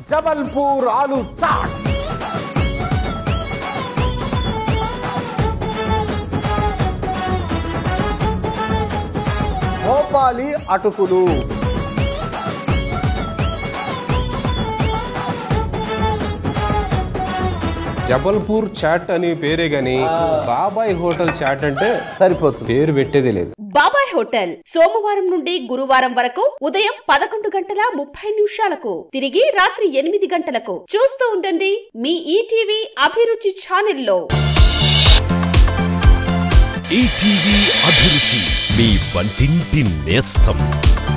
జబల్పూర్ ఆలు చాట్ భోపాలి అటుకులు జబల్పూర్ చాట్ అని పేరే గాని బాబాయ్ హోటల్ చాట్ అంటే సరిపోతుంది పేరు పెట్టేదే లేదు బాబాయ్ హోటల్ సోమవారం నుండి గురువారం వరకు ఉదయం పదకొండు గంటల ముప్పై నిమిషాలకు తిరిగి రాత్రి ఎనిమిది గంటలకు చూస్తూ ఉండండి మీ ఈటీవీ అభిరుచి ఛానల్లో ఈటీవీ అభిరుచి మీ వంటింటి నేస్తం